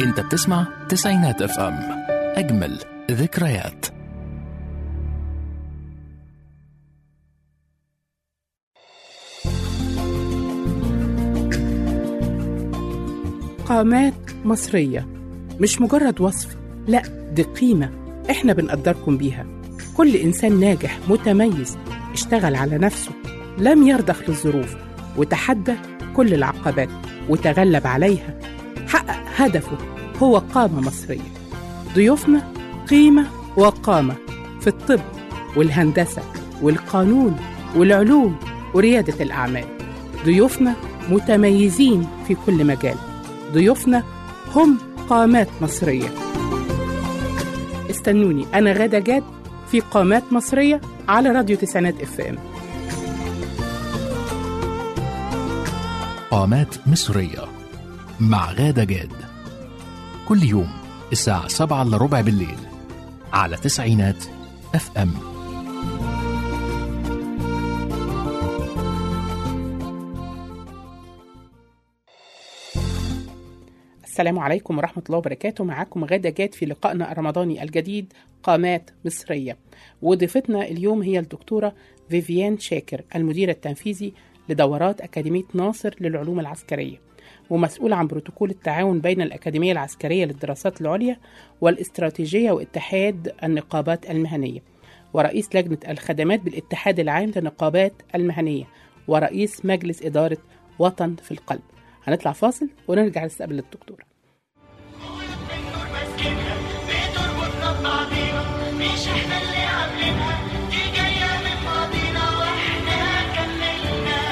انت بتسمع تسعينات اف ام اجمل ذكريات قامات مصرية مش مجرد وصف لا دي قيمة احنا بنقدركم بيها كل إنسان ناجح متميز اشتغل على نفسه لم يرضخ للظروف وتحدى كل العقبات وتغلب عليها حقق هدفه هو قامة مصرية ضيوفنا قيمة وقامة في الطب والهندسة والقانون والعلوم وريادة الأعمال ضيوفنا متميزين في كل مجال ضيوفنا هم قامات مصرية استنوني أنا غادة جاد في قامات مصرية على راديو تسعينات اف ام قامات مصرية مع غادة جاد كل يوم الساعة سبعة إلا ربع بالليل على تسعينات اف ام السلام عليكم ورحمة الله وبركاته معاكم غادة جاد في لقائنا الرمضاني الجديد قامات مصرية وضيفتنا اليوم هي الدكتورة فيفيان شاكر المدير التنفيذي لدورات أكاديمية ناصر للعلوم العسكرية ومسؤول عن بروتوكول التعاون بين الأكاديمية العسكرية للدراسات العليا والاستراتيجية واتحاد النقابات المهنية ورئيس لجنة الخدمات بالاتحاد العام للنقابات المهنية ورئيس مجلس إدارة وطن في القلب هنطلع فاصل ونرجع نستقبل الدكتورة بتربطنا ببعضينا مش احنا اللي عاملينها دي جاية من ماضينا واحنا كملنا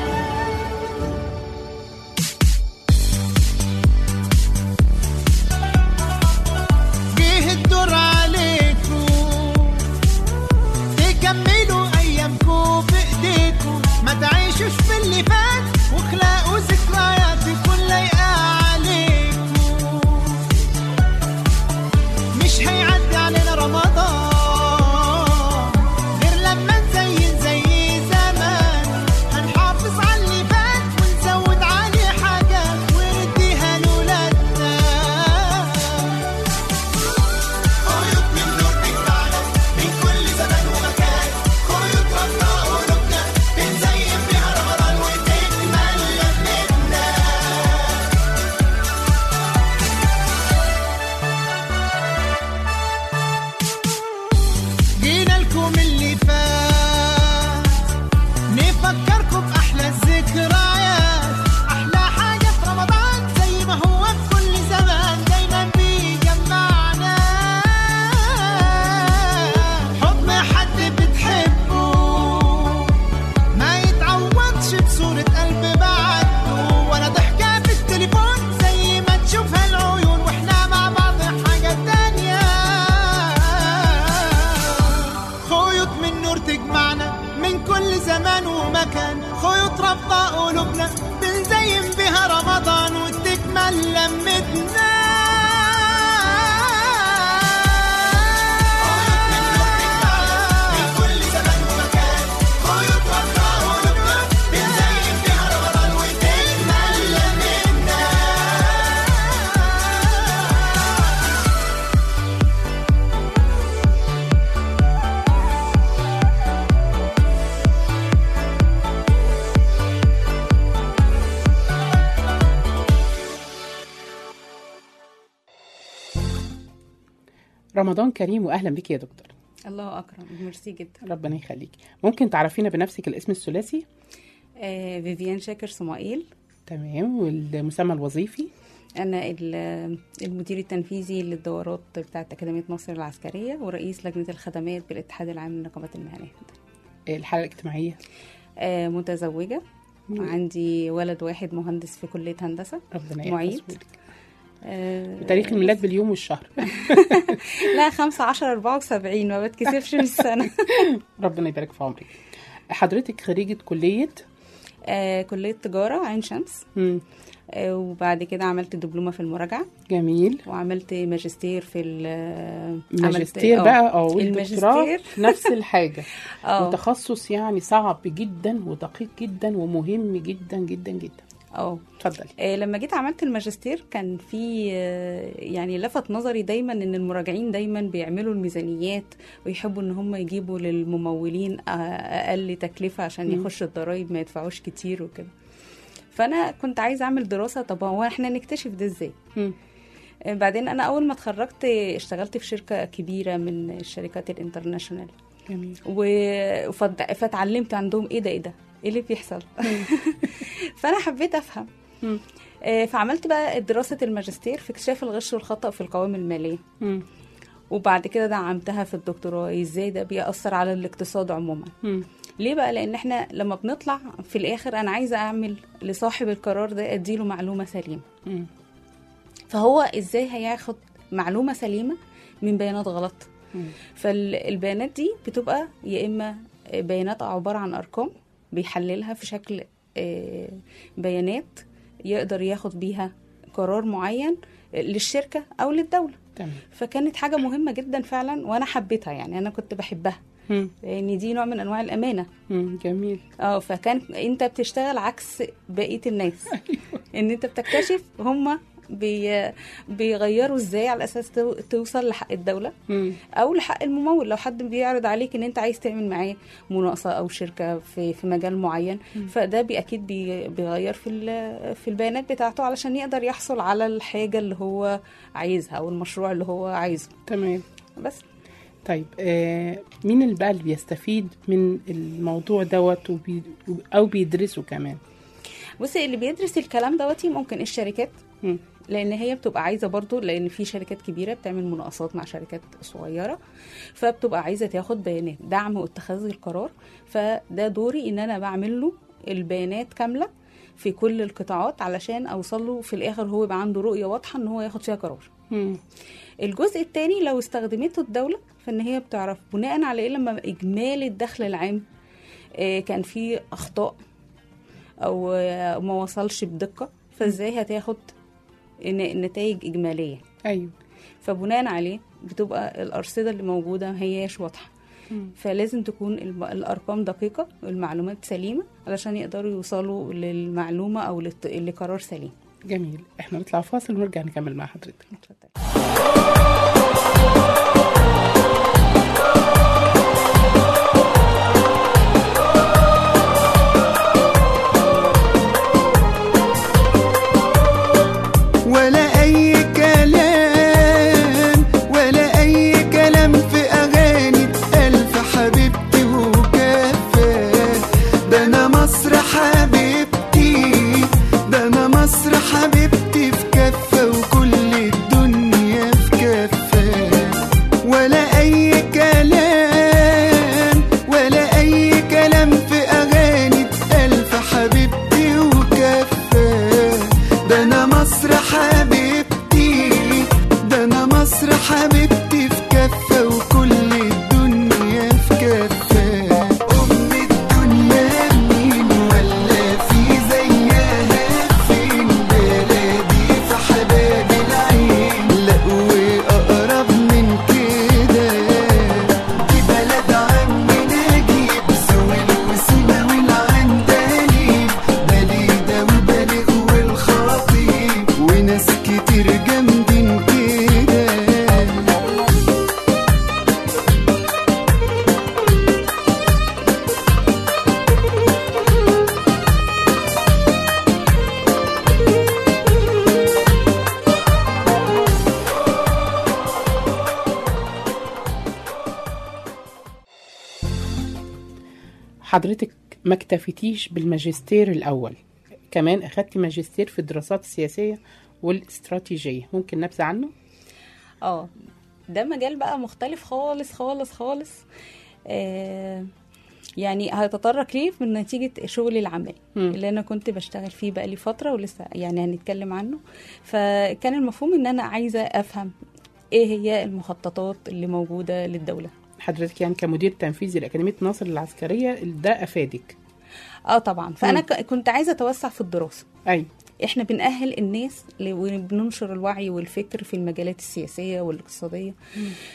جه الدور عليكم تكملوا ايامكم بايديكم ما تعيشوش في اللي فات واخلقوا ذكريات تكون لايقه عليكم مش هيعدي علينا رمضان غير لما نزين زي زمان هنحافظ على اللي فات ونزود عليه حاجات ونديها لولادنا خيوط من نور تجمعنا من كل زمان ومكان خيوط ربنا قلوبنا بنزين بيها رمضان وتكمل لمتنا جينا لكم اللي فات نفكركم بأحلى الذكريات أحلى حاجة في رمضان زي ما هو في كل زمان دايما بيجمعنا حضن حد بتحبه ما يتعوضش بصورة قلب بعده ولا ضحكة في التليفون زي ما تشوفها العيون واحنا مع بعض حاجة تانية خيوط من نور تجمعنا من كل زمان ومكان خيوط ربطة قلوبنا بنزين بها رمضان وتكمل لمتنا رمضان كريم وأهلا بك يا دكتور الله اكرم ميرسي جدا ربنا يخليك ممكن تعرفينا بنفسك الاسم الثلاثي آه فيفيان شاكر صمائيل تمام والمسمى الوظيفي انا ال- المدير التنفيذي للدورات بتاعه اكاديميه مصر العسكريه ورئيس لجنه الخدمات بالاتحاد العام للنقابات المهنيه الحالة الاجتماعية آه متزوجه مم. عندي ولد واحد مهندس في كليه هندسه ربنا معيد. يحفظه لك. آه تاريخ الميلاد باليوم والشهر لا 15 74 ما بتكسفش من السنه ربنا يبارك في عمرك حضرتك خريجة كلية آه كليه تجاره عين شمس مم. آه وبعد كده عملت دبلومه في المراجعه جميل وعملت ماجستير في ال- ماجستير عملت- بقى آه، او الدكتوراه الماجستير نفس الحاجة اه وتخصص يعني صعب جدا ودقيق جدا ومهم جدا جدا جدا اه اتفضلي آه، لما جيت عملت الماجستير كان في آه، يعني لفت نظري دايما ان المراجعين دايما بيعملوا الميزانيات ويحبوا ان هم يجيبوا للممولين آه، اقل تكلفه عشان مم. يخشوا الضرايب ما يدفعوش كتير وكده فانا كنت عايزه اعمل دراسه طب هو احنا نكتشف ده ازاي مم. آه، بعدين انا اول ما اتخرجت اشتغلت في شركه كبيره من الشركات الانترناشونال جميل و- فت- فتعلمت عندهم ايه ده ايه ده ايه اللي بيحصل فانا حبيت افهم مم. آه، فعملت بقى دراسة الماجستير في اكتشاف الغش والخطأ في القوائم المالية مم. وبعد كده دعمتها في الدكتوراه ازاي ده بيأثر على الاقتصاد عموما مم. ليه بقى لان احنا لما بنطلع في الاخر انا عايزة اعمل لصاحب القرار ده اديله معلومة سليمة مم. فهو ازاي هياخد معلومة سليمة من بيانات غلط مم. فالبيانات دي بتبقى يا اما بيانات عبارة عن ارقام بيحللها في شكل آه، بيانات يقدر ياخد بيها قرار معين للشركة او للدولة تمام فكانت حاجة مهمة جدا فعلا وانا حبيتها يعني انا كنت بحبها مم. لان دي نوع من انواع الامانة مم. جميل اه فكان انت بتشتغل عكس بقية الناس ان انت بتكتشف هما بي بيغيروا ازاي على اساس تو- توصل لحق الدولة مم. او لحق الممول لو حد بيعرض عليك ان انت عايز تعمل معاه مناقصه او شركه في في مجال معين فده بي اكيد بي بيغير في ال- في البيانات بتاعته علشان يقدر يحصل على الحاجه اللي هو عايزها او المشروع اللي هو عايزه تمام بس طيب آه مين اللي بقى اللي بيستفيد من الموضوع دوت وبي او بيدرسه كمان بصي اللي بيدرس الكلام دوتي ممكن الشركات مم. لان هي بتبقى عايزه برضو لان في شركات كبيره بتعمل مناقصات مع شركات صغيره فبتبقى عايزه تاخد بيانات دعم واتخاذ القرار فده دوري ان انا بعمل له البيانات كامله في كل القطاعات علشان اوصل له في الاخر هو يبقى عنده رؤيه واضحه ان هو ياخد فيها قرار مم. الجزء الثاني لو استخدمته الدوله فان هي بتعرف بناء على ايه لما اجمالي الدخل العام آه، كان فيه اخطاء او آه، ما وصلش بدقه فازاي هتاخد نتائج اجماليه ايوه فبناء عليه بتبقى الارصده اللي موجوده ما هياش واضحه مم. فلازم تكون الم- الارقام دقيقه والمعلومات سليمه علشان يقدروا يوصلوا للمعلومه او للت- لقرار سليم جميل احنا نطلع فاصل ونرجع نكمل مع حضرتك اتفضل ولا اي كلام ولا اي كلام في اغاني الف حبيبتي وكفى ده انا مصر حبيبتي ده انا مصر حبيبتي في كفه وكل الدنيا في كفه ولا اي كلام ولا اي كلام في اغاني الف حبيبتي وكفى ده انا مصر حبيبتي ده انا مصر حبيبتي في كفه وكل الدنيا في كفه ام الدنيا مين ولا في زيها فين بلادي في حباب العين لا واقرب من كده دي بلد عمي نجيب سويل وسينا والعندليب بليده وبليغ والخطيب وناس كتير جامدين كده حضرتك ما اكتفيتيش بالماجستير الاول كمان اخدتي ماجستير في الدراسات السياسيه والاستراتيجيه ممكن نبذه عنه اه ده مجال بقى مختلف خالص خالص خالص آه يعني هيتطرق ليه من نتيجة شغلي العملي مم. اللي أنا كنت بشتغل فيه بقالي فترة ولسه يعني هنتكلم عنه فكان المفهوم إن أنا عايزة أفهم إيه هي المخططات اللي موجودة للدولة حضرتك يعني كمدير تنفيذي لاكاديميه ناصر العسكريه ده افادك اه طبعا فأنا مم. ك- كنت عايزة أتوسع في الدراسة ايوه احنا بنأهل الناس ل- وبننشر الوعي والفكر في المجالات السياسية والاقتصادية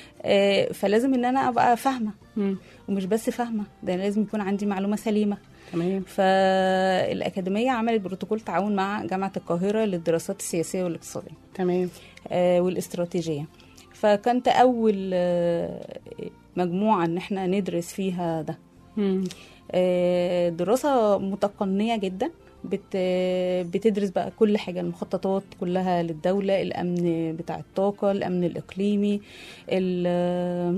آه فلازم ان انا ابقى فاهمة مم. ومش بس فاهمة ده لازم يكون عندي معلومة سليمة تمام فالأكاديمية عملت بروتوكول تعاون مع جامعة القاهرة للدراسات السياسية والاقتصادية تمام آه، والاستراتيجية فكانت أول آه، مجموعة إن احنا ندرس فيها ده مم. آه، دراسة متقنية جدا بت بتدرس بقى كل حاجة المخططات كلها للدولة الأمن بتاع الطاقة الأمن الإقليمي ال-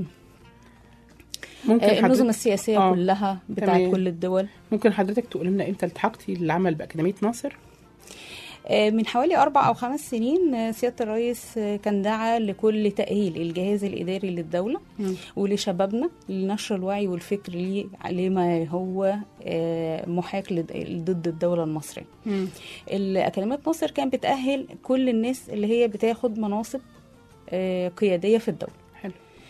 ممكن آه، النظم حضرتك السياسية آه، كلها بتاعت تمام. كل الدول ممكن حضرتك تقول لنا امتى التحقتي للعمل بأكاديمية ناصر؟ آه، من حوالي أربع أو خمس سنين آه، سيادة الرئيس آه، كان دعا لكل تأهيل الجهاز الإداري للدولة مم. ولشبابنا لنشر الوعي والفكر ليه- لما هو آه، محاك لد- ضد الدولة المصرية مم. الأكاديمية ناصر كان بتأهل كل الناس اللي هي بتاخد مناصب آه، قيادية في الدولة حلو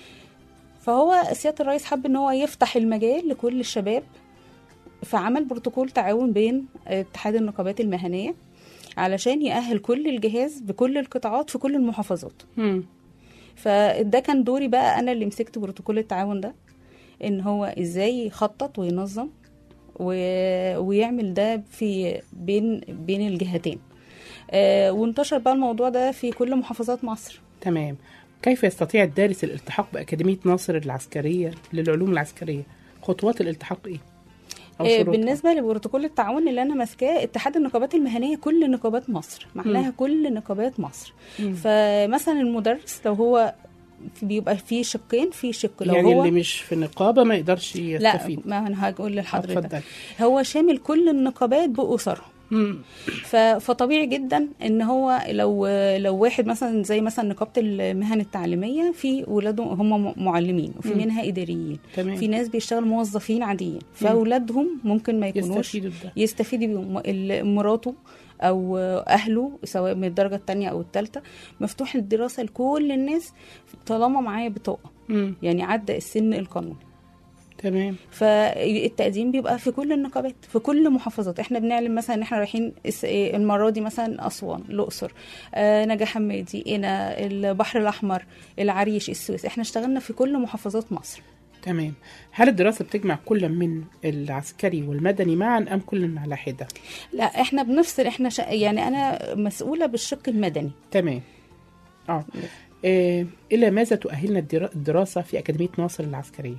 فهو سيادة الرئيس حب ان هو يفتح المجال لكل الشباب فعمل بروتوكول تعاون بين اتحاد النقابات المهنية علشان يأهل كل الجهاز بكل القطاعات في كل المحافظات مم. فده كان دوري بقى انا اللي مسكت بروتوكول التعاون ده ان هو ازاي يخطط وينظم و... ويعمل ده في بين بين الجهتين آه وانتشر بقى الموضوع ده في كل محافظات مصر تمام كيف يستطيع الدارس الالتحاق بأكاديمية ناصر العسكرية للعلوم العسكرية؟ خطوات الالتحاق ايه؟ أو آه، شروطها؟ بالنسبه لبروتوكول التعاون اللي انا ماسكاه اتحاد النقابات المهنيه كل نقابات مصر معناها كل نقابات مصر مم. فمثلا المدرس لو هو في بيبقى فيه شقين في شق لو يعني هو اللي مش في نقابة ما يقدرش لا يستفيد ما انا هقول لحضرتك اتفضل هو شامل كل النقابات بأسرها مم. ف- فطبيعي جدا ان هو لو لو واحد مثلا زي مثلا نقابه المهن التعليميه في ولاده هم معلمين وفي مم. منها اداريين تمام في ناس بيشتغلوا موظفين عاديين فاولادهم ممكن ما يكونوش يستفيدوا بده يستفيد بيهم ال- مراته او اهله سواء من الدرجه الثانيه او الثالثه مفتوح الدراسه لكل الناس طالما معايا بطاقه مم. يعني عدى السن القانوني تمام فالتقديم بيبقى في كل النقابات في كل محافظات احنا بنعلن مثلا ان احنا رايحين الس- إيه المره دي مثلا اسوان الاقصر آه نجا حمادي قنا البحر الاحمر العريش السويس احنا اشتغلنا في كل محافظات مصر تمام هل الدراسة بتجمع كل من العسكري والمدني معا أم كل على حدة؟ لا احنا بنفصل احنا شا... يعني انا مسؤوله بالشق المدني تمام اه إيه إلى ماذا تؤهلنا الدرا- الدراسة في أكاديمية ناصر العسكرية؟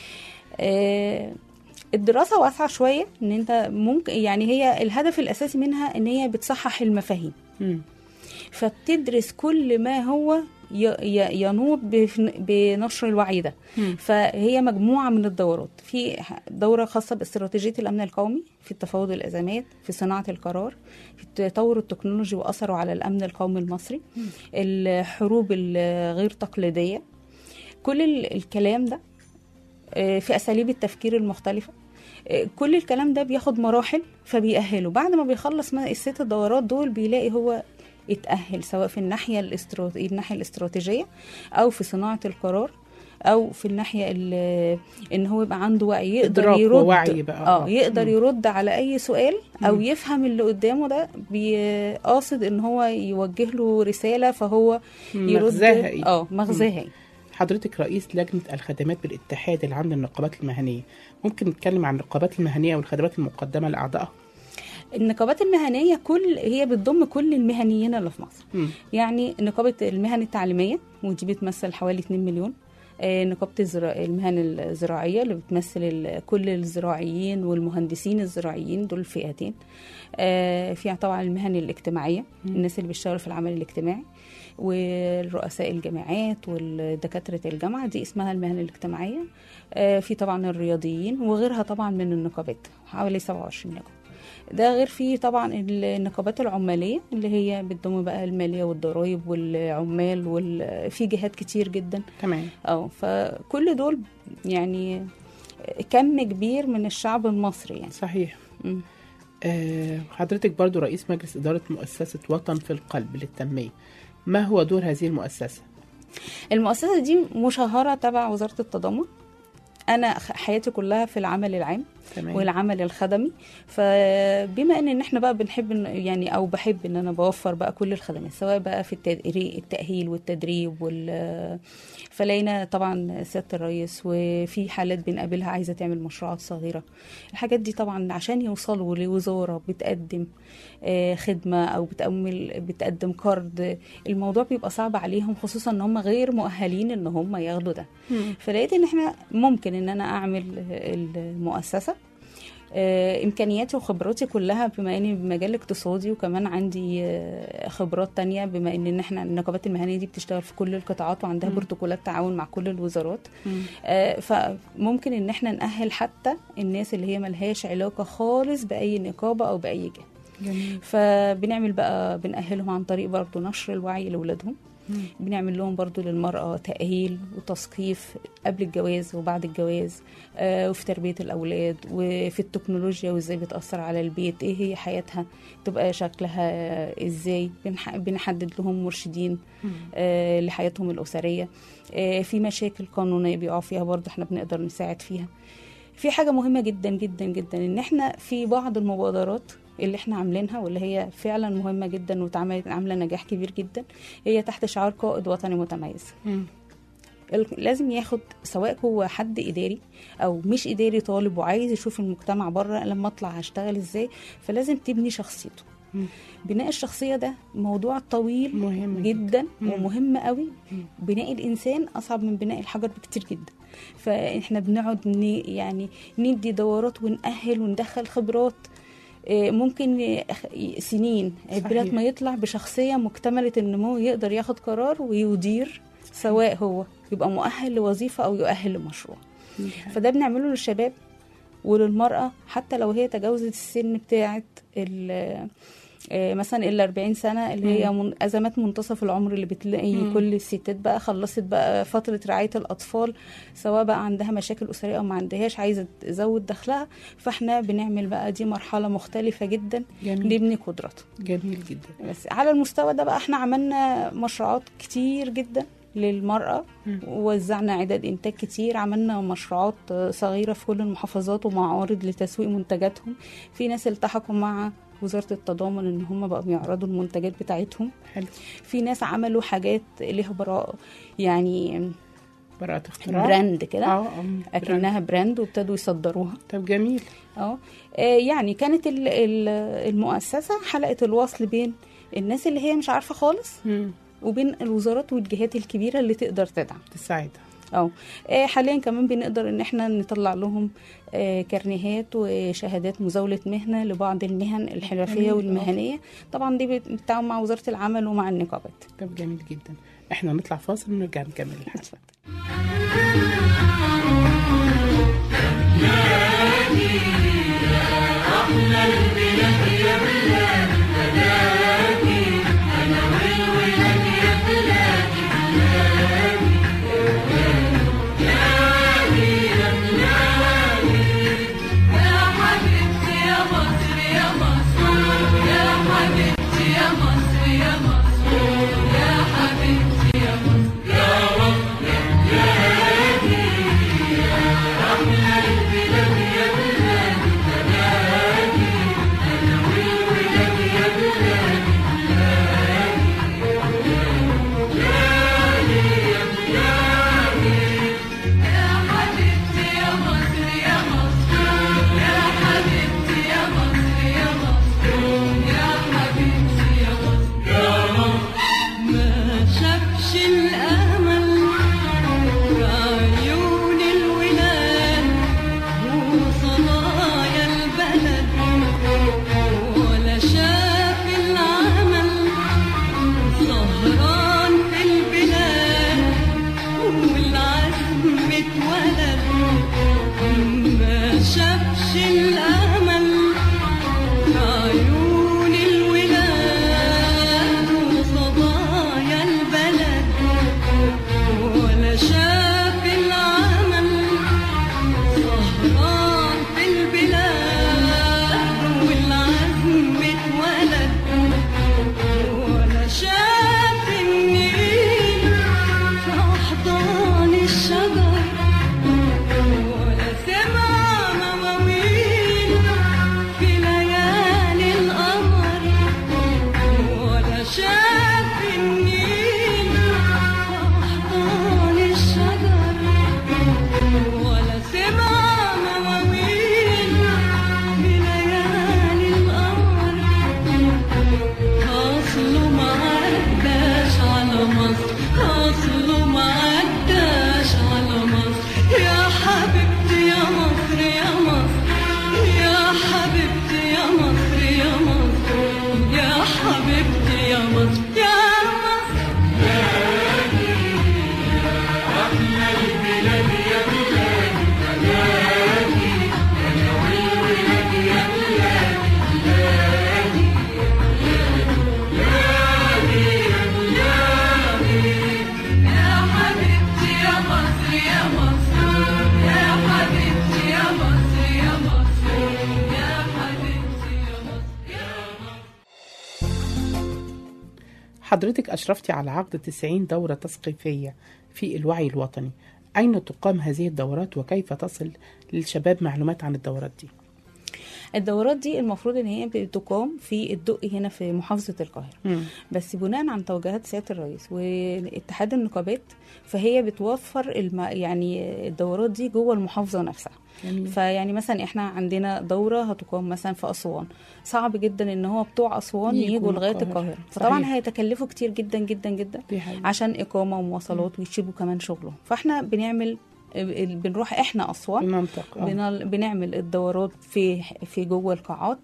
آه، الدراسة واسعة شوية ان انت ممكن يعني هي الهدف الاساسي منها ان هي بتصحح المفاهيم مم. فبتدرس كل ما هو ي- ي- ينوط بف- بنشر الوعي ده مم. فهي مجموعة من الدورات في ح- دورة خاصة باستراتيجية الأمن القومي في التفاوض الأزمات في صناعة القرار في تطور التكنولوجي وأثره على الأمن القومي المصري الحروب الغير تقليدية كل ال- الكلام ده آه، في أساليب التفكير المختلفة آه، كل الكلام ده بياخد مراحل فبيأهله بعد ما بيخلص ما- الست دورات دول بيلاقي هو اتأهل سواء في الناحية الاسترات... الناحية الاستراتيجية أو في صناعة القرار أو في الناحية ال- إن هو يبقى عنده وعي يقدر إدراك يرد ووعي بقى. اه يقدر مم. يرد على أي سؤال أو مم. يفهم اللي قدامه ده بيقاصد إن هو يوجه له رسالة فهو يرد مغزاها إيه؟ اه مغزاها إيه. حضرتك رئيس لجنة الخدمات بالاتحاد العام للنقابات المهنية ممكن نتكلم عن النقابات المهنية والخدمات المقدمة لأعضائها النقابات المهنية كل هي بتضم كل المهنيين اللي في مصر مم. يعني نقابة المهن التعليمية ودي بتمثل حوالي 2 مليون آه، نقابة الزرا... المهن الزراعية اللي بتمثل ال... كل الزراعيين والمهندسين الزراعيين دول فئتين آه، فيها طبعا المهن الاجتماعية الناس اللي بيشتغلوا في العمل الاجتماعي والرؤساء الجامعات والدكاترة الجامعة دي اسمها المهن الاجتماعية آه، في طبعا الرياضيين وغيرها طبعا من النقابات حوالي 27 نقابة ده غير في طبعا النقابات العمالية اللي هي بتضم بقى المالية والضرائب والعمال وال... في جهات كتير جدا تمام اه فكل دول يعني كم كبير من الشعب المصري يعني صحيح مم. آه حضرتك برضو رئيس مجلس إدارة مؤسسة وطن في القلب للتنمية ما هو دور هذه المؤسسة؟ المؤسسة دي مشهرة تبع وزارة التضامن انا خ- حياتي كلها في العمل العام تمام والعمل الخدمي فبما ان إن احنا بقى بنحب إن- يعني او بحب ان انا بوفر بقى كل الخدمات سواء بقى في التدري- التاهيل والتدريب وال فلقينا طبعا سياده الرئيس وفي حالات بنقابلها عايزه تعمل مشروعات صغيره الحاجات دي طبعا عشان يوصلوا لوزاره بتقدم آه، خدمه او بتأمل بتقدم قرض الموضوع بيبقى صعب عليهم خصوصا ان هم غير مؤهلين ان هم ياخدوا ده فلقيت ان احنا ممكن ان انا اعمل المؤسسه آه، امكانياتي وخبراتي كلها بما اني بمجال اقتصادي وكمان عندي آه، خبرات تانية بما ان إن احنا النقابات المهنيه دي بتشتغل في كل القطاعات وعندها بروتوكولات تعاون مع كل الوزارات آه، فممكن ان احنا نأهل حتى الناس اللي هي ملهاش علاقه خالص باي نقابه او باي جهه جميل فبنعمل بقى بنأهلهم عن طريق برضو نشر الوعي لأولادهم بنعمل لهم برضو للمرأة تأهيل وتثقيف قبل الجواز وبعد الجواز آه وفي تربية الأولاد وفي التكنولوجيا وإزاي بتأثر على البيت إيه هي حياتها تبقى شكلها آه، إزاي بنح- بنحدد لهم مرشدين آه لحياتهم الأسرية آه في مشاكل قانونية بيقعوا فيها برضو احنا بنقدر نساعد فيها في حاجة مهمة جدا جدا جدا ان احنا في بعض المبادرات اللي احنا عاملينها واللي هي فعلا مهمة جدا واتعملت عاملة نجاح كبير جدا هي تحت شعار قائد وطني متميز ال- لازم ياخد سواء هو حد اداري او مش اداري طالب وعايز يشوف المجتمع بره لما اطلع هشتغل ازاي فلازم تبني شخصيته بناء الشخصيه ده موضوع طويل مهم جدا مم. ومهم قوي بناء الانسان اصعب من بناء الحجر بكتير جدا فاحنا بنقعد ن- يعني ندي دورات ونأهل وندخل خبرات آه، ممكن ي- أخ- سنين عبالات صحيح. ما يطلع بشخصيه مكتمله النمو يقدر ياخد قرار ويدير سواء هو يبقى مؤهل لوظيفه او يؤهل لمشروع فده بنعمله للشباب وللمرأة حتى لو هي تجاوزت السن بتاعة ال- آه، مثلا ال 40 سنة اللي هي من أزمات منتصف العمر اللي بتلاقي مم. كل الستات بقى خلصت بقى فترة رعاية الأطفال سواء بقى عندها مشاكل أسرية أو ما عندهاش عايزة تزود دخلها فاحنا بنعمل بقى دي مرحلة مختلفة جدا جميل نبني قدراتها جميل جدا بس على المستوى ده بقى احنا عملنا مشروعات كتير جدا للمرأة مم. ووزعنا عدد إنتاج كتير عملنا مشروعات آه، صغيرة في كل المحافظات ومعارض لتسويق منتجاتهم في ناس التحقوا مع وزارة التضامن إن هم بقوا يعرضوا المنتجات بتاعتهم حلو في ناس عملوا حاجات ليها براءة يعني براءة اختراع براند كده اه اه براند. أكنها براند وابتدوا يصدروها طب جميل اه آه، يعني كانت ال- ال- المؤسسة حلقة الوصل بين الناس اللي هي مش عارفة خالص مم. وبين الوزارات والجهات الكبيره اللي تقدر تدعم تساعدها اه آه، حاليا كمان بنقدر ان احنا نطلع لهم آه، كارنيهات وشهادات مزاوله مهنه لبعض المهن الحرفيه جميل. والمهنيه طبعا دي بالتعاون مع وزاره العمل ومع النقابات طب جميل جدا احنا نطلع فاصل ونرجع نكمل الحلقة يا حبيبتي يا مصر يا مصر يا حبيبتي يا مصر يا مصر يا حبيبتي يا مصر يا مصر يا بلادي يا أحلى البلاد يا بلادي بلادي مصر يا مصر يا حبيبتي يا مصر يا مصر يا حبيبتي يا مصر يا مصر يا حبيبتي يا مصر يا حضرتك أشرفتي على عقد 90 دورة تثقيفية في الوعي الوطني أين تقام هذه الدورات وكيف تصل للشباب معلومات عن الدورات دي الدورات دي المفروض ان هي بتقام في الدقي هنا في محافظه القاهره بس بناء عن توجيهات سياده الرئيس واتحاد النقابات فهي بتوفر الم... يعني الدورات دي جوه المحافظه نفسها جميل. فيعني مثلا احنا عندنا دوره هتقام مثلا في اسوان صعب جدا ان هو بتوع اسوان يجوا يجوا من لغايه القاهرة. القاهره فطبعا صحيح. هيتكلفوا كتير جدا جدا جدا دي حقيقة. عشان اقامه ومواصلات ويسيبوا كمان شغلهم فاحنا بنعمل بنروح احنا اسوان المنطق آه. بنال- بنعمل الدورات في في جوه القاعات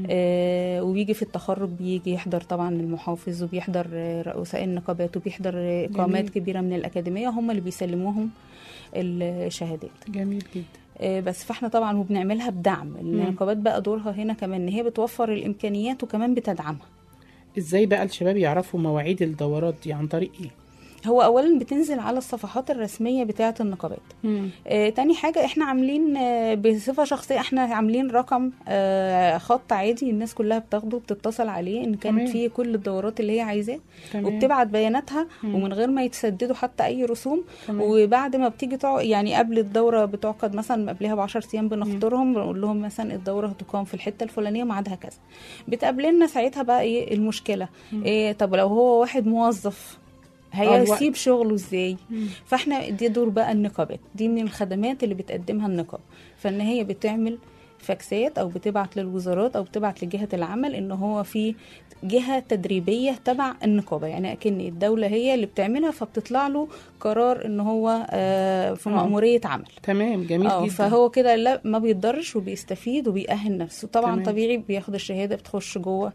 آه وبيجي في التخرج بيجي يحضر طبعا المحافظ وبيحضر آه، رؤساء النقابات وبيحضر آه، اقامات جميل. كبيره من الاكاديميه هم اللي بيسلموهم الشهادات جميل جدا آه، بس فاحنا طبعا وبنعملها بدعم النقابات بقى دورها هنا كمان ان هي بتوفر الامكانيات وكمان بتدعمها ازاي بقى الشباب يعرفوا مواعيد الدورات دي عن طريق ايه هو اولا بتنزل على الصفحات الرسميه بتاعه النقابات آه، تاني حاجة احنا عاملين آه، بصفة شخصية احنا عاملين رقم آه، خط عادي الناس كلها بتاخده بتتصل عليه ان تمام. كانت فيه كل الدورات اللي هي عايزاه تمام. وبتبعت بياناتها ومن غير ما يتسددوا حتى اي رسوم تمام. وبعد ما بتيجي تع... يعني قبل الدورة بتعقد مثلا قبلها ب 10 ايام بنختارهم بنقول لهم مثلا الدورة هتقام في الحتة الفلانية ميعادها كذا بتقابلنا ساعتها بقى ايه المشكلة إيه طب لو هو واحد موظف الوقت. هيسيب شغله ازاي فاحنا دي دور بقى النقابات دي من الخدمات اللي بتقدمها النقابه فان هي بتعمل فاكسات او بتبعت للوزارات او بتبعت لجهه العمل ان هو في جهه تدريبيه تبع النقابه يعني اكن الدوله هي اللي بتعملها فبتطلع له قرار ان هو آه، في آه. مأموريه عمل تمام جميل اه جدا فهو كده لا ما بيتضرش وبيستفيد وبيأهل نفسه طبعا تمام. طبيعي بياخد الشهاده بتخش جوه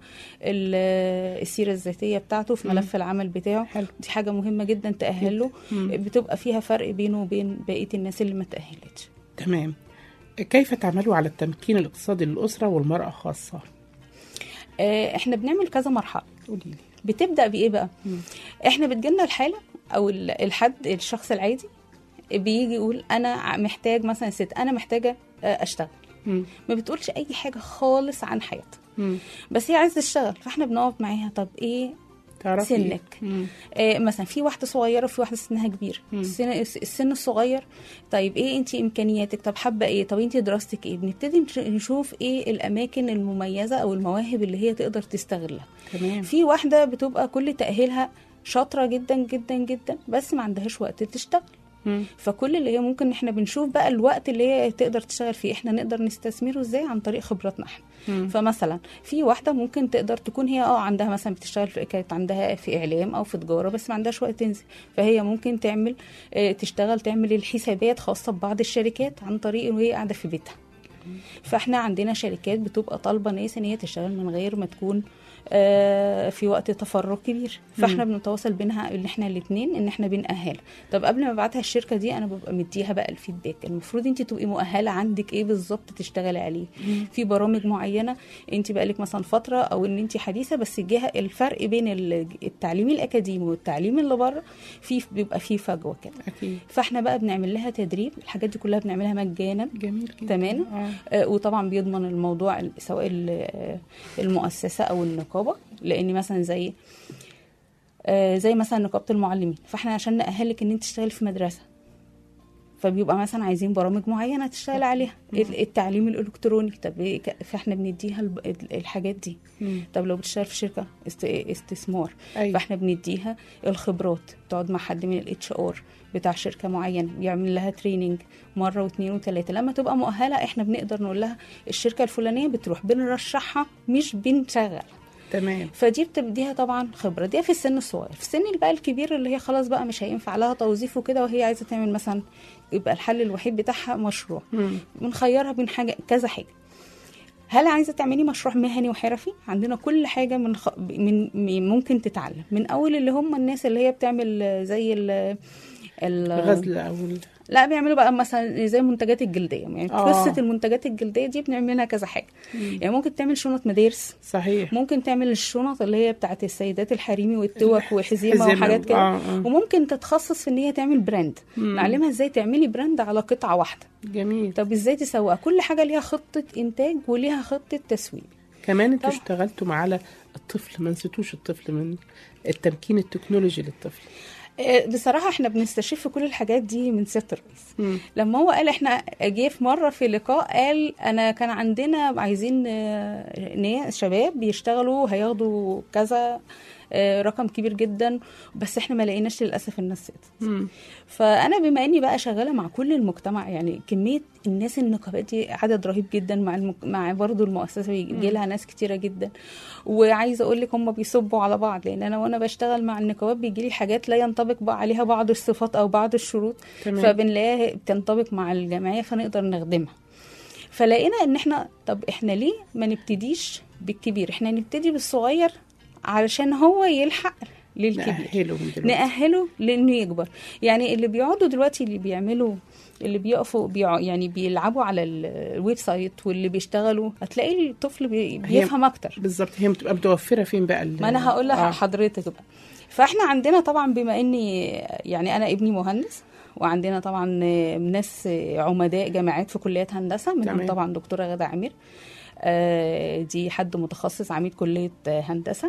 ال- السيره الذاتيه بتاعته في ملف العمل بتاعه حلو. دي حاجه مهمه جدا تأهله بتبقى فيها فرق بينه وبين بقيه الناس اللي ما تأهلتش تمام كيف تعملوا على التمكين الاقتصادي للأسرة والمرأة خاصة آه، احنا بنعمل كذا مرحله قولي لي بتبدا بايه بقى احنا بتجيلنا الحاله او ال- الحد الشخص العادي بيجي يقول انا ع- محتاج مثلا ست انا محتاجه آه، اشتغل مم. ما بتقولش اي حاجه خالص عن حياتها مم. بس هي عايزه تشتغل فاحنا بنقعد معاها طب ايه تعرفي سنك مم. آه مثلا في واحده صغيره وفي واحده سنها كبير السن, السن الصغير طيب ايه انت امكانياتك طب حابه ايه طب انت دراستك ايه بنبتدي نش- نشوف ايه الاماكن المميزه او المواهب اللي هي تقدر تستغلها تمام في واحده بتبقى كل تاهيلها شاطره جدا جدا جدا بس ما عندهاش وقت تشتغل مم. فكل اللي هي ممكن احنا بنشوف بقى الوقت اللي هي تقدر تشتغل فيه احنا نقدر نستثمره ازاي عن طريق خبراتنا احنا مم. فمثلا في واحده ممكن تقدر تكون هي اه عندها مثلا بتشتغل في كانت عندها في اعلام او في تجاره بس ما عندهاش وقت تنزل فهي ممكن تعمل اه تشتغل تعمل الحسابات خاصه ببعض الشركات عن طريق وهي قاعده في بيتها فاحنا عندنا شركات بتبقى طالبه ناس ان هي تشتغل من غير ما تكون آه، في وقت تفرغ كبير فاحنا بنتواصل بينها ان احنا الاثنين ان احنا بنأهلها طب قبل ما ابعتها الشركه دي انا ببقى مديها بقى الفيدباك المفروض انت تبقي مؤهله عندك ايه بالظبط تشتغلي عليه في برامج معينه انت بقى لك مثلا فتره او ان انت حديثه بس الجهه الفرق بين ال- التعليم الاكاديمي والتعليم اللي بره في بيبقى فيه فجوه كده أكيد فاحنا بقى بنعمل لها تدريب الحاجات دي كلها بنعملها مجانا جميل جدا تمام آه. آه، وطبعا بيضمن الموضوع ال- سواء ال- آه، المؤسسه او النقابه لان مثلا زي آه، زي مثلا نقابه المعلمين فاحنا عشان نأهلك ان انت تشتغل في مدرسه فبيبقى مثلا عايزين برامج معينه تشتغل عليها ال- التعليم الالكتروني طب إيه ك- فاحنا بنديها الب- ال- الحاجات دي مم. طب لو بتشتغل في شركه است- استثمار أيوة. فاحنا بنديها الخبرات تقعد مع حد من الاتش ار بتاع شركه معينه بيعمل لها تريننج مره واثنين وثلاثه لما تبقى مؤهله احنا بنقدر نقول لها الشركه الفلانيه بتروح بنرشحها مش بنشغل تمام فدي بتديها طبعا خبره دي في السن الصغير في السن اللي بقى الكبير اللي هي خلاص بقى مش هينفع لها توظيف وكده وهي عايزه تعمل مثلا يبقى الحل الوحيد بتاعها مشروع مم. بنخيرها بين حاجه كذا حاجه هل عايزه تعملي مشروع مهني وحرفي عندنا كل حاجه من, خ... من من- ممكن تتعلم من اول اللي هم الناس اللي هي بتعمل زي ال ال- الغزل او ال- لا بيعملوا بقى مثلا زي المنتجات الجلديه يعني آه. قصه المنتجات الجلديه دي بنعملها كذا حاجه يعني ممكن تعمل شنط مدارس صحيح ممكن تعمل الشنط اللي هي بتاعت السيدات الحريمي والتوك وحزيمه حزمة. وحاجات كده آه، آه. وممكن تتخصص في ان هي تعمل براند نعلمها ازاي تعملي براند على قطعه واحده جميل طب ازاي تسوقها كل حاجه ليها خطه انتاج وليها خطه تسويق كمان انتوا طب. اشتغلتوا مع على الطفل ما نسيتوش الطفل من التمكين التكنولوجي للطفل آه، بصراحه احنا بنستشف كل الحاجات دي من سياده الرئيس مم. لما هو قال احنا جه في مره في لقاء قال انا كان عندنا عايزين آه، ناس شباب بيشتغلوا هياخدوا كذا آه، رقم كبير جدا بس احنا ما لقيناش للاسف الناس سيت مم. فانا بما اني بقى شغاله مع كل المجتمع يعني كميه الناس النقابات دي عدد رهيب جدا مع المك... مع برضه المؤسسه بيجي لها ناس كتيره جدا وعايزه اقول لك هم بيصبوا على بعض لان انا وانا بشتغل مع النقابات بيجي لي حاجات لا ينطبق بقى عليها بعض الصفات او بعض الشروط تمام. فبنلاقيها بتنطبق مع الجمعيه فنقدر نخدمها فلقينا ان احنا طب احنا ليه ما نبتديش بالكبير احنا نبتدي بالصغير علشان هو يلحق للكبير نأهله من دلوقتي نأهله لانه يكبر يعني اللي بيقعدوا دلوقتي اللي بيعملوا اللي بيقفوا بيع... يعني بيلعبوا على ال- الويب سايت واللي بيشتغلوا هتلاقي الطفل بي... بيفهم اكتر بالظبط هي بتبقى متوفره فين بقى ال- ما انا هقول آه. لحضرتك بقى فاحنا عندنا طبعا بما اني يعني انا ابني مهندس وعندنا طبعا ناس عمداء جامعات في كليات هندسه منهم تمام. طبعا دكتوره غاده عامر آه، دي حد متخصص عميد كليه هندسه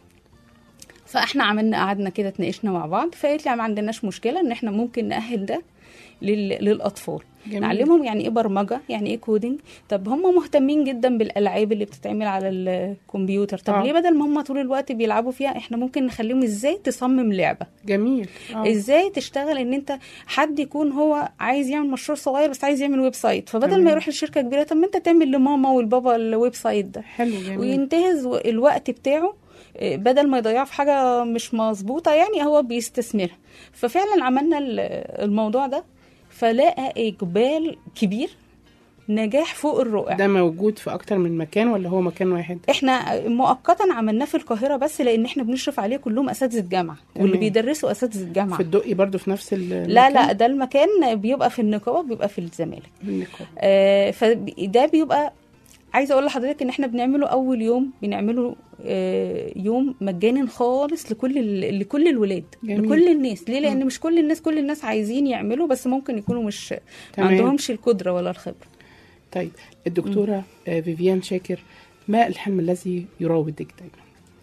فاحنا عملنا قعدنا كده اتناقشنا مع بعض فقالت لي ما عندناش مشكله ان احنا ممكن ناهل ده لل... للاطفال جميل. نعلمهم يعني ايه برمجه يعني ايه كودينج طب هم مهتمين جدا بالالعاب اللي بتتعمل على الكمبيوتر طب آه. ليه بدل ما هم طول الوقت بيلعبوا فيها احنا ممكن نخليهم ازاي تصمم لعبه جميل آه. ازاي تشتغل ان انت حد يكون هو عايز يعمل مشروع صغير بس عايز يعمل ويب سايت فبدل تمام. ما يروح لشركه كبيره طب ما انت تعمل لماما والبابا الويب سايت ده حلو جميل وينتهز و- الوقت بتاعه آه، بدل ما يضيعه في حاجه مش مظبوطه يعني هو بيستثمرها ففعلا عملنا ال- الموضوع ده فلقى اقبال كبير نجاح فوق الرائع ده موجود في اكتر من مكان ولا هو مكان واحد احنا مؤقتا عملناه في القاهره بس لان احنا بنشرف عليه كلهم اساتذه جامعه واللي تمام. بيدرسوا اساتذه جامعه في الدقي برضو في نفس ال لا لا ده المكان بيبقى في النقابه بيبقى في الزمالك النقابة. آه فده بيبقى عايزه اقول لحضرتك ان احنا بنعمله اول يوم بنعمله آه يوم مجانا خالص لكل ال- لكل الولاد جميل. لكل الناس ليه لان مش كل الناس كل الناس عايزين يعملوا بس ممكن يكونوا مش ما تمام. عندهمش القدره ولا الخبره طيب الدكتوره آه، فيفيان شاكر ما الحلم الذي يراودك دايما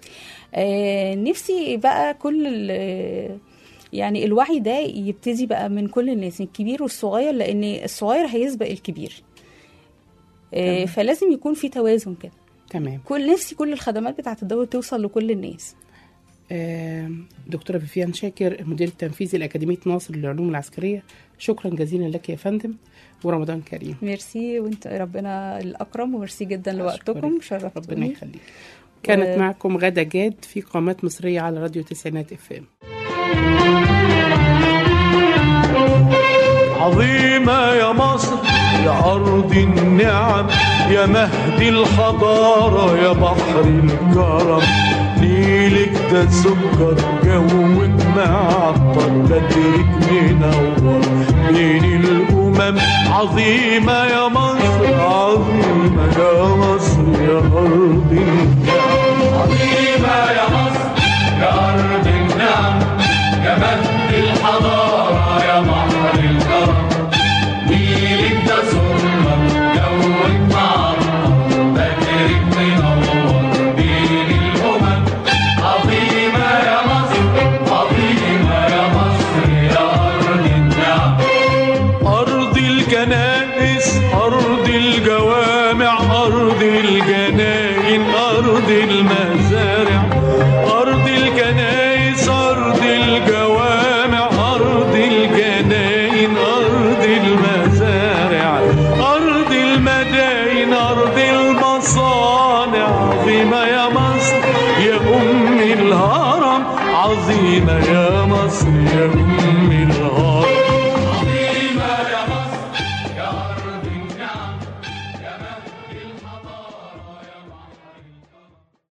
آه نفسي بقى كل ال- يعني الوعي ده يبتدي بقى من كل الناس الكبير والصغير لان الصغير هيسبق الكبير آه تمام. فلازم يكون في توازن كده تمام كل نفسي كل الخدمات بتاعت الدولة توصل لكل الناس آه، دكتوره فيفيان شاكر المدير التنفيذي لاكاديميه ناصر للعلوم العسكريه شكرا جزيلا لك يا فندم ورمضان كريم ميرسي وانت ربنا الأكرم وميرسي جدا لوقتكم أشكرك. ربنا شرفتوني يخليك كانت و- معكم غدا جاد في قامات مصريه على راديو تسعينات اف ام عظيمة يا مصر يا أرض النعم يا مهد الحضارة يا بحر الكرم نيلك ده سكر جوك معطر بدرك منور بين الأمم عظيمة يا مصر عظيمة يا مصر يا أرض النعم عظيمة يا مصر يا أرض النعم يا مهد الحضارة يا بحر الكرم نيلك ده سرة جوك معطر بدرك منور بين الأمم عظيمة يا مصر عظيمة يا مصر يا أرض النعم أرض الكنائس أرض الجوامع أرض الجناين أرض المزارع أرض الكنائس أرض الجوامع أرض الجناين أرض المزارع أرض المداين أرض المصانع عظيمة يا مصر يا أم الهرم عظيمة يا مصر يا أم